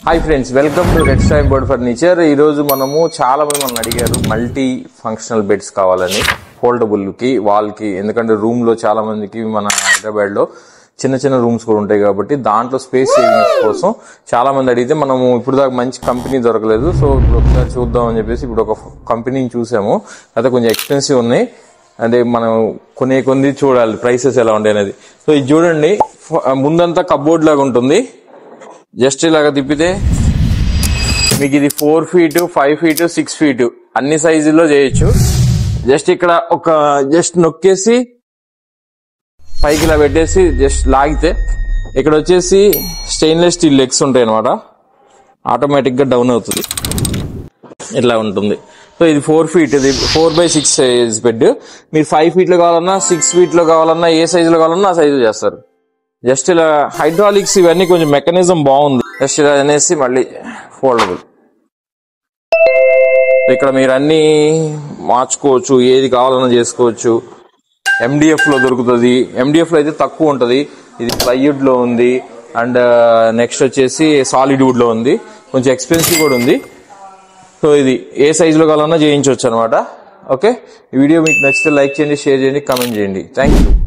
hi friends welcome to red stime board furniture ఈ రోజు మనము చాలా మంది మనం అడిగారు మల్టీ ఫంక్షనల్ బెడ్స్ కావాలని ఫోల్డబుల్ కి వాల్ కి ఎందుకంటే రూమ్ లో చాలా మందికి మన హైదరాబాద్ లో చిన్న చిన్న రూమ్స్ కూడా ఉంటాయి కాబట్టి దాంట్లో స్పేస్ సేవింగ్స్ కోసం చాలా మంది అడిగితే మనము ఇప్పుడు దాకా మంచి కంపెనీ దొరకలేదు సో ఇప్పుడు ఒకసారి చూద్దాం అని చెప్పేసి ఇప్పుడు ఒక కంపెనీని చూసాము అయితే కొంచెం ఎక్స్పెన్సివ్ ఉన్నాయి అంటే మనం కొనే కొన్ని చూడాలి ప్రైసెస్ ఎలా ఉంటాయి అనేది సో ఇది చూడండి ఫ- ముందంతా కబోర్డ్ లాగా ఉంటుంది జస్ట్ ఇలాగా తిప్పితే మీకు ఇది four feet five feet six feet అన్ని సైజుల్లో చేయొచ్చు జస్ట్ ఇక్కడ ఒక జస్ట్ నొక్కేసి పైకి ఇలా పెట్టేసి జస్ట్ లాగితే ఇక్కడ వచ్చేసి స్టెయిన్లెస్ స్టీల్ లెగ్స్ ఉంటాయి అనమాట ఆటోమేటిక్ గా డౌన్ అవుతుంది ఇట్లా ఉంటుంది సో ఇది ఫోర్ ఫీట్ ఇది four by six size bed మీరు ఫైవ్ ఫీట్ లో కావాలన్నా సిక్స్ ఫీట్ లో కావాలన్నా ఏ సైజ్ లో కావాలన్నా ఆ సైజు చేస్తారు జస్ట్ ఇలా హైడ్రాలిక్స్ ఇవన్నీ కొంచెం మెకానిజం బాగుంది జస్ట్ ఇలా అనేసి మళ్ళీ ఫోల్డబుల్ ఇక్కడ మీరు అన్ని మార్చుకోవచ్చు ఏది కావాలన్నా చేసుకోవచ్చు ఎండిఎఫ్ లో దొరుకుతుంది ఎండిఎఫ్ లో అయితే తక్కువ ఉంటది ఇది ప్లైవుడ్ లో ఉంది అండ్ నెక్స్ట్ వచ్చేసి సాలిడ్ వుడ్ లో ఉంది కొంచెం ఎక్స్పెన్సివ్ కూడా ఉంది సో ఇది ఏ సైజులో కావాలన్నా చేయించవచ్చు అనమాట ఓకే ఈ వీడియో మీకు నచ్చితే లైక్ చేయండి షేర్ చేయండి కామెంట్ చేయండి థ్యాంక్ యూ